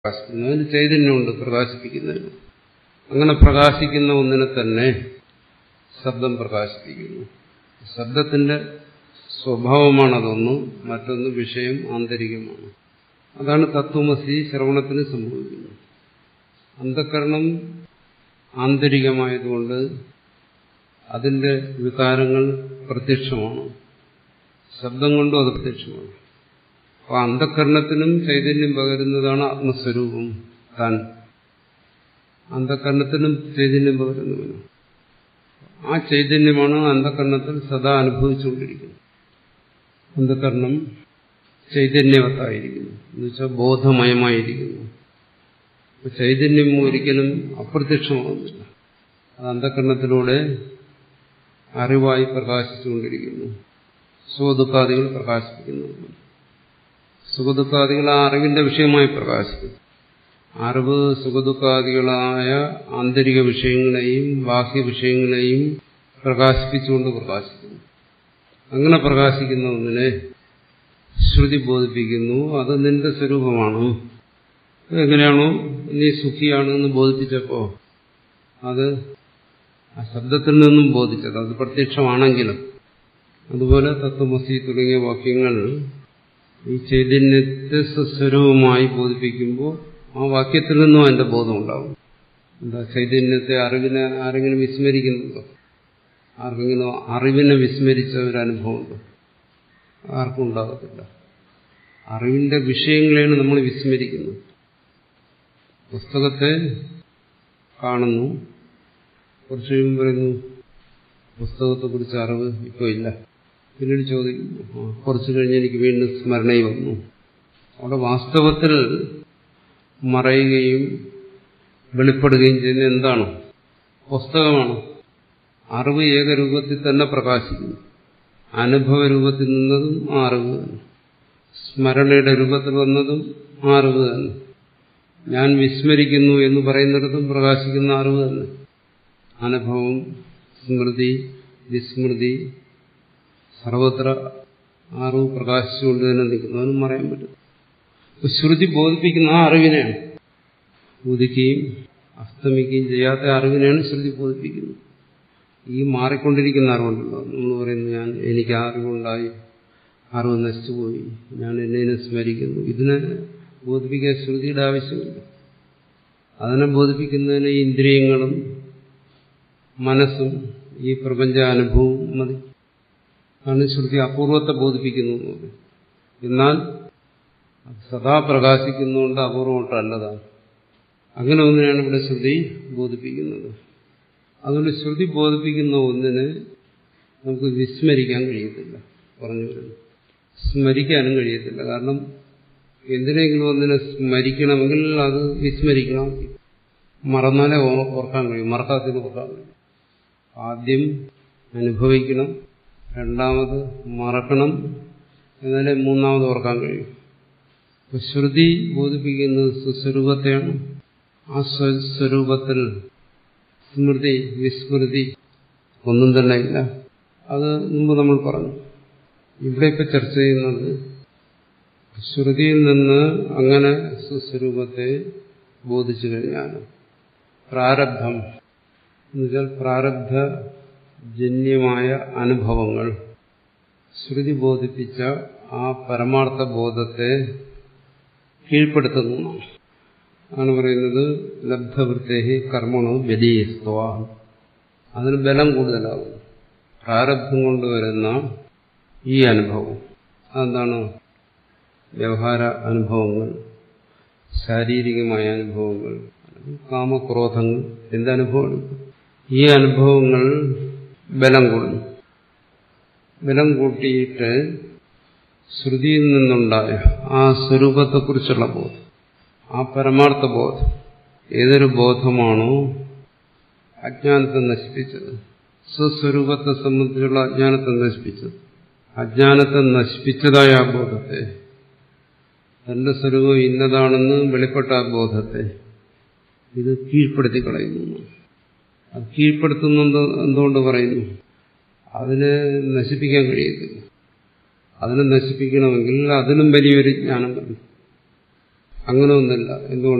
പ്രകാശിക്കുന്നതിന് ചൈതന്യമുണ്ട് പ്രകാശിപ്പിക്കുന്നതിന് അങ്ങനെ പ്രകാശിക്കുന്ന ഒന്നിനെ തന്നെ ശബ്ദം പ്രകാശിപ്പിക്കുന്നു ശബ്ദത്തിന്റെ സ്വഭാവമാണ് അതൊന്ന് മറ്റൊന്ന് വിഷയം ആന്തരികമാണ് അതാണ് തത്വമസി ശ്രവണത്തിന് സംഭവിക്കുന്നത് അന്ധകരണം ആന്തരികമായതുകൊണ്ട് അതിന്റെ വികാരങ്ങൾ പ്രത്യക്ഷമാണ് ശബ്ദം കൊണ്ടും അത് പ്രത്യക്ഷമാണ് അപ്പൊ അന്ധകരണത്തിനും ചൈതന്യം പകരുന്നതാണ് ആത്മസ്വരൂപം താൻ അന്ധകരണത്തിനും ചൈതന്യം പകരുന്നവനും ആ ചൈതന്യമാണ് അന്ധകരണത്തിൽ സദാ അനുഭവിച്ചുകൊണ്ടിരിക്കുന്നത് അന്ധകരണം ചൈതന്യവത്തായിരിക്കുന്നു എന്നുവെച്ചാൽ ബോധമയമായിരിക്കുന്നു അപ്പൊ ചൈതന്യം ഒരിക്കലും അപ്രത്യക്ഷമാകുന്നില്ല അത് അന്ധകരണത്തിലൂടെ അറിവായി പ്രകാശിച്ചുകൊണ്ടിരിക്കുന്നു സുഖദുഃഖാദികൾ പ്രകാശിപ്പിക്കുന്നു സുഖദുഃഖാദികൾ ആ അറിവിന്റെ വിഷയമായി പ്രകാശിക്കുന്നു അറിവ് സുഖദുഃഖാദികളായ ആന്തരിക വിഷയങ്ങളെയും ബാഹ്യ വിഷയങ്ങളെയും പ്രകാശിപ്പിച്ചുകൊണ്ട് പ്രകാശിക്കുന്നു അങ്ങനെ പ്രകാശിക്കുന്ന ഒന്നിനെ ശ്രുതി ബോധിപ്പിക്കുന്നു അത് നിന്റെ സ്വരൂപമാണ് എങ്ങനെയാണോ നീ സുഖിയാണെന്ന് ബോധിപ്പിച്ചപ്പോ അത് ആ ശബ്ദത്തിൽ നിന്നും ബോധിച്ചത് അത് പ്രത്യക്ഷമാണെങ്കിലും അതുപോലെ തത്വമസി തുടങ്ങിയ വാക്യങ്ങൾ ഈ ചൈതന്യത്തെ സ്വസ്വരൂപമായി ബോധിപ്പിക്കുമ്പോൾ ആ വാക്യത്തിൽ നിന്നും അതിന്റെ ബോധം ഉണ്ടാവും എന്താ ചൈതന്യത്തെ അറിവിനെ ആരെങ്കിലും വിസ്മരിക്കുന്നുണ്ടോ ആർക്കെങ്കിലും അറിവിനെ വിസ്മരിച്ച ഒരു അനുഭവമുണ്ടോ ആർക്കും ഉണ്ടാകത്തില്ല അറിവിന്റെ വിഷയങ്ങളെയാണ് നമ്മൾ വിസ്മരിക്കുന്നത് പുസ്തകത്തെ കാണുന്നു കുറച്ച് കഴിയുമ്പോൾ പറയുന്നു പുസ്തകത്തെക്കുറിച്ച് അറിവ് ഇപ്പോൾ ഇല്ല പിന്നീട് ചോദിക്കുന്നു കുറച്ച് കഴിഞ്ഞ് എനിക്ക് വീണ്ടും സ്മരണയിൽ വന്നു അവിടെ വാസ്തവത്തിൽ മറയുകയും വെളിപ്പെടുകയും ചെയ്യുന്ന എന്താണ് പുസ്തകമാണ് അറിവ് ഏകരൂപത്തിൽ തന്നെ പ്രകാശിക്കുന്നു അനുഭവ രൂപത്തിൽ നിന്നതും ആ അറിവ് തന്നെ സ്മരണയുടെ രൂപത്തിൽ വന്നതും ആ അറിവ് തന്നെ ഞാൻ വിസ്മരിക്കുന്നു എന്ന് പറയുന്നിടത്തും പ്രകാശിക്കുന്ന അറിവ് തന്നെ അനുഭവം സ്മൃതി വിസ്മൃതി സർവത്ര അറിവ് പ്രകാശിച്ചുകൊണ്ട് തന്നെ നിൽക്കുന്നു അതിനും പറയാൻ പറ്റും ശ്രുതി ബോധിപ്പിക്കുന്ന ആ അറിവിനെയാണ് ഉദിക്കുകയും അസ്തമിക്കുകയും ചെയ്യാത്ത അറിവിനെയാണ് ശ്രുതി ബോധിപ്പിക്കുന്നത് ഈ മാറിക്കൊണ്ടിരിക്കുന്ന അറിവുണ്ടല്ലോ നമ്മൾ പറയുന്നു ഞാൻ എനിക്ക് അറിവുണ്ടായി അറിവ് നശിച്ചുപോയി ഞാൻ എന്നെ സ്മരിക്കുന്നു ഇതിനെ ബോധിപ്പിക്കാൻ ശ്രുതിയുടെ ആവശ്യമില്ല അതിനെ ബോധിപ്പിക്കുന്നതിന് ഈ ഇന്ദ്രിയങ്ങളും മനസ്സും ഈ പ്രപഞ്ചാനുഭവവും മതി ആണ് ശ്രുതി അപൂർവത്തെ ബോധിപ്പിക്കുന്നു എന്നാൽ സദാ പ്രകാശിക്കുന്നുകൊണ്ട് അപൂർവമായിട്ടല്ലതാണ് അങ്ങനെ ഒന്നിനാണ് ഇവിടെ ശ്രുതി ബോധിപ്പിക്കുന്നത് അതുകൊണ്ട് ശ്രുതി ബോധിപ്പിക്കുന്ന ഒന്നിനെ നമുക്ക് വിസ്മരിക്കാൻ കഴിയത്തില്ല പറഞ്ഞു വരുന്നു സ്മരിക്കാനും കഴിയത്തില്ല കാരണം എന്തിനെങ്കിലും ഒന്നിനെ സ്മരിക്കണമെങ്കിൽ അത് വിസ്മരിക്കണം മറന്നാലേ ഓർക്കാൻ കഴിയും മറക്കാത്തിന് ഓർക്കാൻ കഴിയും ആദ്യം അനുഭവിക്കണം രണ്ടാമത് മറക്കണം എന്നാലേ മൂന്നാമത് ഓർക്കാൻ കഴിയും ശ്രുതി ബോധിപ്പിക്കുന്നത് സ്വസ്വരൂപത്തെയാണ് ആ സ്വസ്വരൂപത്തിൽ സ്മൃതി വിസ്മൃതി ഒന്നും തന്നെ ഇല്ല അത് മുമ്പ് നമ്മൾ പറഞ്ഞു ഇവിടെ ഇപ്പൊ ചർച്ച ചെയ്യുന്നത് ശ്രുതിയിൽ നിന്ന് അങ്ങനെ സ്വസ്വരൂപത്തെ ബോധിച്ചു കഴിഞ്ഞാൽ പ്രാരബ്ധം എന്നുവെച്ചാൽ പ്രാരബ്ധ ജന്യമായ അനുഭവങ്ങൾ ശ്രുതി ബോധിപ്പിച്ച ആ പരമാർത്ഥ ബോധത്തെ കീഴ്പ്പെടുത്തുന്നു ആണ് പറയുന്നത് ലബ്ധവൃത്തേഹി കർമ്മണോ ബലീസ്ത്വ അതിന് ബലം കൂടുതലാകും പ്രാരബ്ധം കൊണ്ടുവരുന്ന ഈ അനുഭവം അതെന്താണ് വ്യവഹാര അനുഭവങ്ങൾ ശാരീരികമായ അനുഭവങ്ങൾ കാമക്രോധങ്ങൾ എന്തനുഭവമാണ് ഈ അനുഭവങ്ങൾ ബലം കൂടുന്നു ബലം കൂട്ടിയിട്ട് ശ്രുതിയിൽ നിന്നുണ്ടായ ആ സ്വരൂപത്തെക്കുറിച്ചുള്ള ബോധം ആ പരമാർത്ഥ ബോധം ഏതൊരു ബോധമാണോ അജ്ഞാനത്തെ നശിപ്പിച്ചത് സ്വസ്വരൂപത്തെ സംബന്ധിച്ചുള്ള അജ്ഞാനത്തെ നശിപ്പിച്ചത് അജ്ഞാനത്തെ നശിപ്പിച്ചതായ ആ ബോധത്തെ തന്റെ സ്വരൂപം ഇന്നതാണെന്ന് വെളിപ്പെട്ട ആ ബോധത്തെ ഇത് കീഴ്പ്പെടുത്തി കളയുന്നു അത് കീഴ്പ്പെടുത്തുന്നത് എന്തുകൊണ്ട് പറയുന്നു അതിനെ നശിപ്പിക്കാൻ കഴിയത്തില്ല അതിനെ നശിപ്പിക്കണമെങ്കിൽ അതിനും വലിയൊരു ജ്ഞാനം വേണം അങ്ങനെ ഒന്നല്ല എന്തുകൊണ്ട്